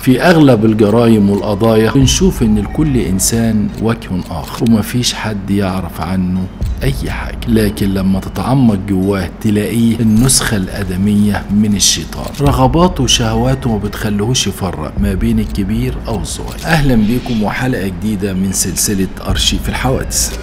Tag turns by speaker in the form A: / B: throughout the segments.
A: في أغلب الجرائم والقضايا بنشوف إن لكل إنسان وجه آخر ومفيش حد يعرف عنه أي حاجة لكن لما تتعمق جواه تلاقيه النسخة الآدمية من الشيطان رغباته وشهواته ما بتخليهوش يفرق ما بين الكبير أو الصغير أهلا بيكم وحلقة جديدة من سلسلة أرشيف الحوادث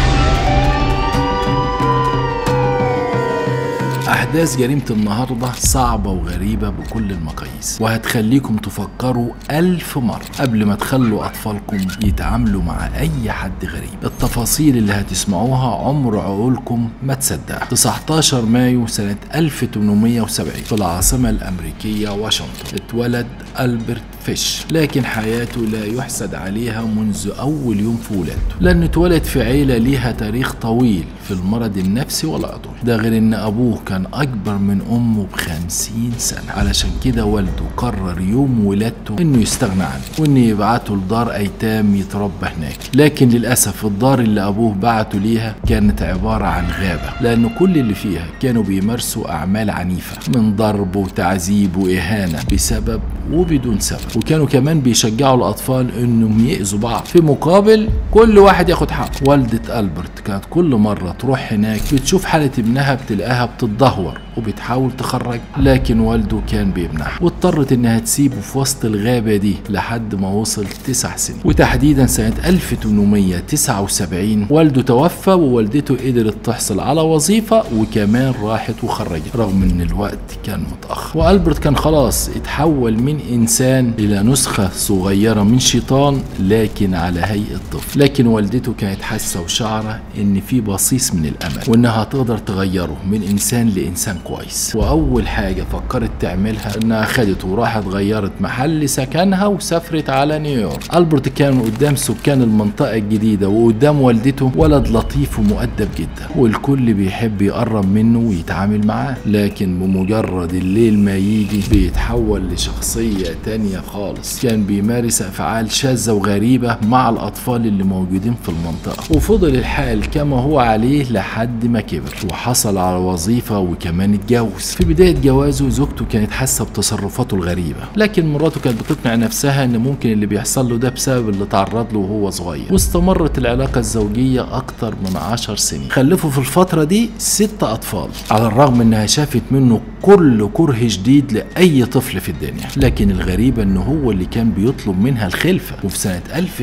A: أحداث جريمة النهاردة صعبة وغريبة بكل المقاييس وهتخليكم تفكروا ألف مرة قبل ما تخلوا أطفالكم يتعاملوا مع أي حد غريب التفاصيل اللي هتسمعوها عمر عقولكم ما تصدقها 19 مايو سنة 1870 في العاصمة الأمريكية واشنطن اتولد ألبرت فيش لكن حياته لا يحسد عليها منذ أول يوم في ولادته لأنه اتولد في عيلة ليها تاريخ طويل في المرض النفسي والعضوي ده غير ان ابوه كان اكبر من امه بخمسين سنة علشان كده والده قرر يوم ولادته انه يستغنى عنه وان يبعته لدار ايتام يتربى هناك لكن للاسف الدار اللي ابوه بعته ليها كانت عبارة عن غابة لان كل اللي فيها كانوا بيمارسوا اعمال عنيفة من ضرب وتعذيب واهانة بسبب وبدون سبب وكانوا كمان بيشجعوا الاطفال انهم يأذوا بعض في مقابل كل واحد ياخد حقه والدة البرت كانت كل مرة تروح هناك بتشوف حالة ابنها بتلاقيها بتتدهور وبتحاول تخرج لكن والده كان بيمنعها واضطرت انها تسيبه في وسط الغابة دي لحد ما وصل تسع سنين وتحديدا سنة 1879 والده توفى ووالدته قدرت تحصل على وظيفة وكمان راحت وخرجت رغم ان الوقت كان متأخر والبرت كان خلاص اتحول من انسان الى نسخة صغيرة من شيطان لكن على هيئة طفل لكن والدته كانت حاسة وشعرة ان في بصيص من الامل وانها تقدر تغيره من انسان لانسان كويس واول حاجه فكرت تعملها انها خدته وراحت غيرت محل سكنها وسافرت على نيويورك البرت كان قدام سكان المنطقه الجديده وقدام والدته ولد لطيف ومؤدب جدا والكل بيحب يقرب منه ويتعامل معاه لكن بمجرد الليل ما يجي بيتحول لشخصيه تانية خالص كان بيمارس افعال شاذه وغريبه مع الاطفال اللي موجودين في المنطقه وفضل الحال كما هو عليه لحد ما كبر وحصل على وظيفه وكمان اتجوز في بدايه جوازه زوجته كانت حاسه بتصرفاته الغريبه لكن مراته كانت بتقنع نفسها ان ممكن اللي بيحصل له ده بسبب اللي تعرض له وهو صغير واستمرت العلاقه الزوجيه اكتر من عشر سنين خلفوا في الفتره دي ست اطفال على الرغم انها شافت منه كل كره شديد لاي طفل في الدنيا لكن الغريبه ان هو اللي كان بيطلب منها الخلفه وفي سنه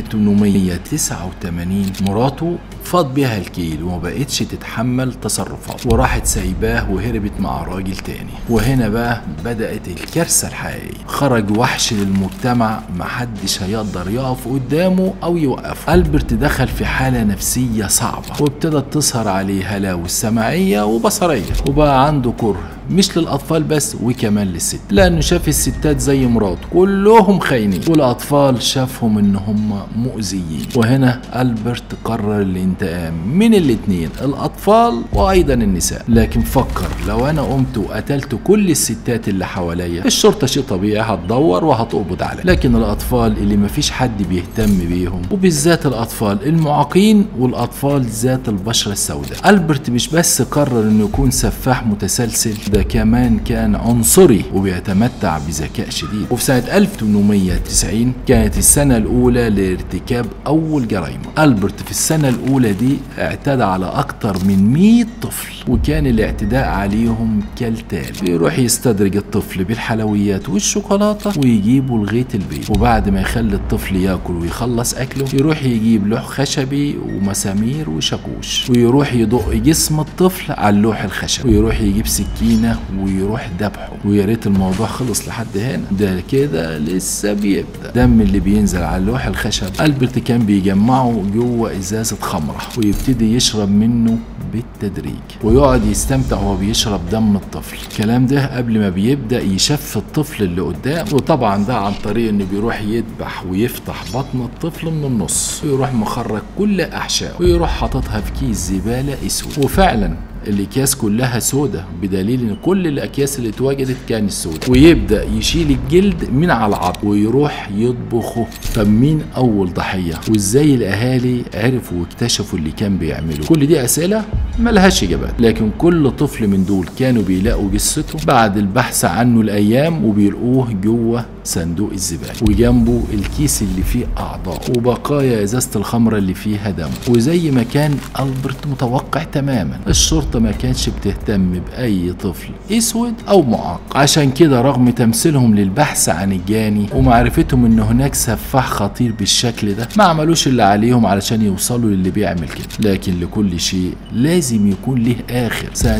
A: 1889 مراته فاض بيها الكيل وما بقتش تتحمل تصرفاته وراحت سايباه وهربت مع راجل تاني وهنا بقى بدأت الكارثة الحقيقية خرج وحش للمجتمع محدش هيقدر يقف قدامه أو يوقفه ألبرت دخل في حالة نفسية صعبة وابتدت تظهر عليه هلاوس سمعية وبصرية وبقى عنده كره مش للاطفال بس وكمان للست لانه شاف الستات زي مراته كلهم خاينين والاطفال شافهم ان هم مؤذيين وهنا البرت قرر الانتقام من الاتنين الاطفال وايضا النساء لكن فكر لو انا قمت وقتلت كل الستات اللي حواليا الشرطه شيء طبيعي هتدور وهتقبض عليا لكن الاطفال اللي مفيش حد بيهتم بيهم وبالذات الاطفال المعاقين والاطفال ذات البشره السوداء البرت مش بس قرر انه يكون سفاح متسلسل ده كمان كان عنصري وبيتمتع بذكاء شديد وفي سنة 1890 كانت السنة الأولى لارتكاب أول جريمة ألبرت في السنة الأولى دي اعتدى على أكتر من 100 طفل وكان الاعتداء عليهم كالتالي بيروح يستدرج الطفل بالحلويات والشوكولاتة ويجيبه لغاية البيت وبعد ما يخلي الطفل ياكل ويخلص أكله يروح يجيب لوح خشبي ومسامير وشاكوش ويروح يدق جسم الطفل على اللوح الخشبي ويروح يجيب سكينة ويروح ذبحه ويا ريت الموضوع خلص لحد هنا ده كده لسه بيبدا دم اللي بينزل على اللوح الخشب البرت كان بيجمعه جوه ازازه خمره ويبتدي يشرب منه بالتدريج ويقعد يستمتع وهو بيشرب دم الطفل الكلام ده قبل ما بيبدا يشف الطفل اللي قدام وطبعا ده عن طريق انه بيروح يذبح ويفتح بطن الطفل من النص ويروح مخرج كل احشائه ويروح حاططها في كيس زباله اسود وفعلا الاكياس كلها سودة بدليل ان كل الاكياس اللي اتوجدت كانت سودة ويبدا يشيل الجلد من على العظم ويروح يطبخه طب مين اول ضحيه وازاي الاهالي عرفوا واكتشفوا اللي كان بيعمله كل دي اسئله ملهاش اجابات لكن كل طفل من دول كانوا بيلاقوا جثته بعد البحث عنه الايام وبيلقوه جوه صندوق الزباله وجنبه الكيس اللي فيه اعضاء وبقايا ازازه الخمره اللي فيها دم وزي ما كان البرت متوقع تماما الشرطه ما كانتش بتهتم باي طفل اسود او معاق عشان كده رغم تمثيلهم للبحث عن الجاني ومعرفتهم ان هناك سفاح خطير بالشكل ده ما عملوش اللي عليهم علشان يوصلوا للي بيعمل كده لكن لكل شيء لازم يكون له اخر سنه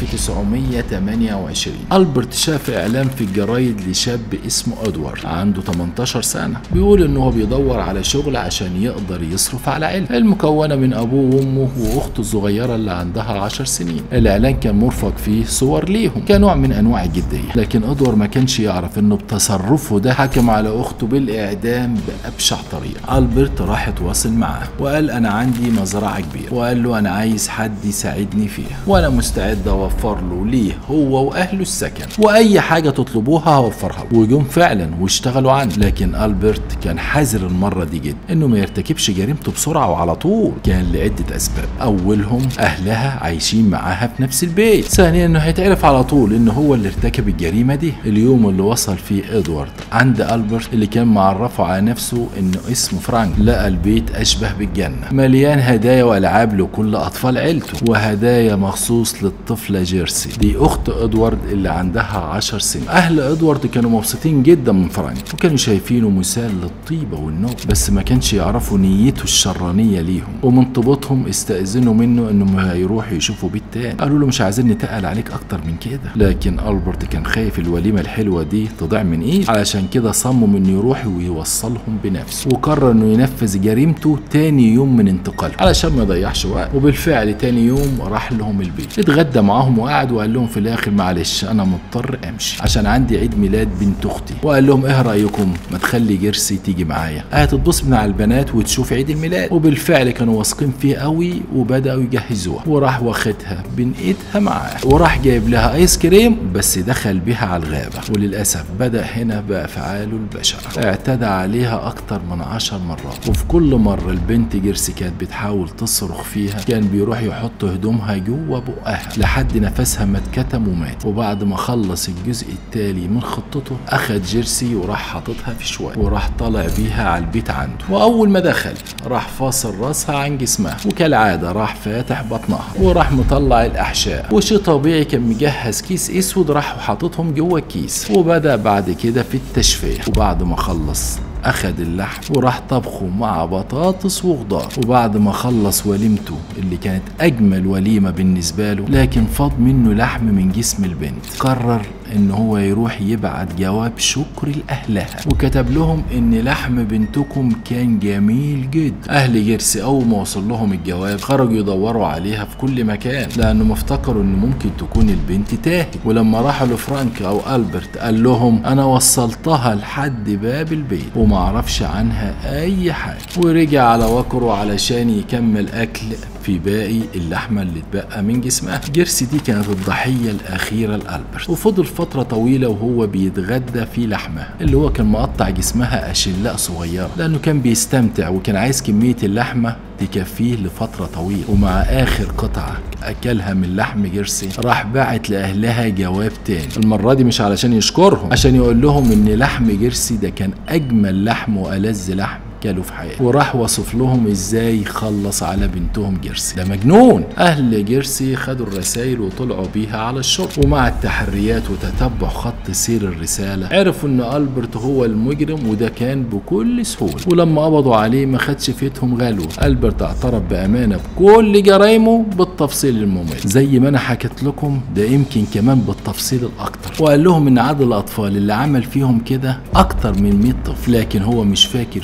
A: 1928 البرت شاف اعلان في الجرايد لشاب اسمه ادوارد عنده 18 سنه بيقول ان هو بيدور على شغل عشان يقدر يصرف على عيلته المكونه من ابوه وامه واخته الصغيره اللي عندها 10 سنين الاعلان كان مرفق فيه صور ليهم كنوع من انواع الجديه لكن ادوارد ما كانش يعرف انه بتصرفه ده حكم على اخته بالاعدام بابشع طريقه البرت راح يتواصل معاه وقال انا عندي مزرعه كبيره وقال له انا عايز حد يساعدني فيها وانا مستعد اوفر له ليه هو واهله السكن واي حاجه تطلبوها هوفرها له وجم فعلا واشتغلوا عنه لكن البرت كان حذر المره دي جدا انه ما يرتكبش جريمته بسرعه وعلى طول كان لعده اسباب اولهم اهلها عايشين معاها في نفس البيت ثانيا انه هيتعرف على طول ان هو اللي ارتكب الجريمه دي اليوم اللي وصل فيه ادوارد عند البرت اللي كان معرفه على نفسه انه اسمه فرانك لقى البيت اشبه بالجنه مليان هدايا والعاب لكل اطفال عيلته وهدايا مخصوص للطفله جيرسي دي اخت ادوارد اللي عندها 10 سنين اهل ادوارد كانوا مبسوطين جدا من فرانك وكانوا شايفينه مثال للطيبه والنوب بس ما كانش يعرفوا نيته الشرانيه ليهم ومن طيبتهم استاذنوا منه انهم هيروحوا يشوفوا بيت تاني قالوا له مش عايزين نتقل عليك اكتر من كده لكن البرت كان خايف الوليمه الحلوه دي تضيع من ايده علشان كده صمم انه يروح ويوصلهم بنفسه وقرر انه ينفذ جريمته تاني يوم من انتقاله علشان ما يضيعش وقت وبالفعل تاني يوم راح لهم البيت اتغدى معاهم وقعد وقال لهم في الاخر معلش انا مضطر امشي عشان عندي عيد ميلاد بنت اختي وقال لهم ايه رايكم ما تخلي جيرسي تيجي معايا هتتبسط من على البنات وتشوف عيد الميلاد وبالفعل كانوا واثقين فيه قوي وبداوا يجهزوها وراح واخدها بين ايدها معاه وراح جايب لها ايس كريم بس دخل بيها على الغابه وللاسف بدا هنا بافعاله البشعه اعتدى عليها اكتر من عشر مرات وفي كل مره البنت جيرسي كانت بتحاول تصرخ فيها كان بيروح يحط هدومها جوه بقها لحد نفسها ما اتكتم ومات وبعد ما خلص الجزء التالي من خطته اخد جيرسي وراح حاططها في شويه وراح طالع بيها على البيت عنده واول ما دخل راح فاصل راسها عن جسمها وكالعاده راح فاتح بطنها وراح مطلع الاحشاء وشي طبيعي كان مجهز كيس اسود راح حاططهم جوه الكيس وبدا بعد كده في التشفيه وبعد ما خلص أخد اللحم وراح طبخه مع بطاطس وخضار وبعد ما خلص وليمته اللي كانت أجمل وليمة بالنسبة له لكن فاض منه لحم من جسم البنت قرر إن هو يروح يبعت جواب شكر لأهلها وكتب لهم إن لحم بنتكم كان جميل جدا أهل جيرسي أول ما وصل لهم الجواب خرجوا يدوروا عليها في كل مكان لأنهم افتكروا إن ممكن تكون البنت تاهت ولما راحوا لفرانك أو ألبرت قال لهم أنا وصلتها لحد باب البيت وما معرفش عنها اي حاجه ورجع على وكره علشان يكمل اكل في باقي اللحمه اللي اتبقى من جسمها جيرسي دي كانت الضحيه الاخيره لالبرت وفضل فتره طويله وهو بيتغدى في لحمها اللي هو كان مقطع جسمها اشلاء صغيره لانه كان بيستمتع وكان عايز كميه اللحمه تكفيه لفترة طويلة ومع آخر قطعة أكلها من لحم جيرسي راح باعت لأهلها جواب تاني المرة دي مش علشان يشكرهم عشان يقول لهم إن لحم جيرسي ده كان أجمل لحم وألذ لحم كلوا في حياته وراح وصف لهم ازاي يخلص على بنتهم جيرسي ده مجنون اهل جيرسي خدوا الرسائل وطلعوا بيها على الشرطه ومع التحريات وتتبع خط سير الرساله عرفوا ان البرت هو المجرم وده كان بكل سهوله ولما قبضوا عليه ما خدش فيتهم غلوه البرت اعترف بامانه بكل جرايمه بالتفصيل الممل زي ما انا حكيت لكم ده يمكن كمان بالتفصيل الاكتر وقال لهم ان عدد الاطفال اللي عمل فيهم كده اكتر من 100 طفل لكن هو مش فاكر فيهم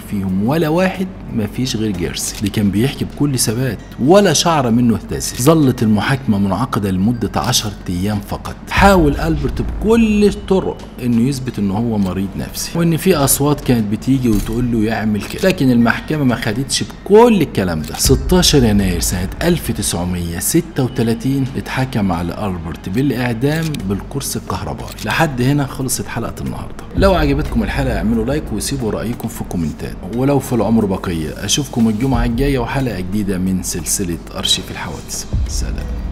A: ولا واحد مفيش غير جيرسي اللي كان بيحكي بكل ثبات ولا شعر منه اهتز ظلت المحاكمة منعقدة لمدة 10 أيام فقط حاول ألبرت بكل الطرق إنه يثبت إن هو مريض نفسي وإن في أصوات كانت بتيجي وتقول له يعمل كده لكن المحكمة ما خدتش بكل الكلام ده 16 يناير سنة 1936 اتحكم على ألبرت بالإعدام بالقرص الكهربائي لحد هنا خلصت حلقة النهاردة لو عجبتكم الحلقة اعملوا لايك وسيبوا رأيكم في الكومنتات ولو في العمر بقية أشوفكم الجمعة الجاية وحلقة جديدة من سلسلة أرشيف الحوادث سلام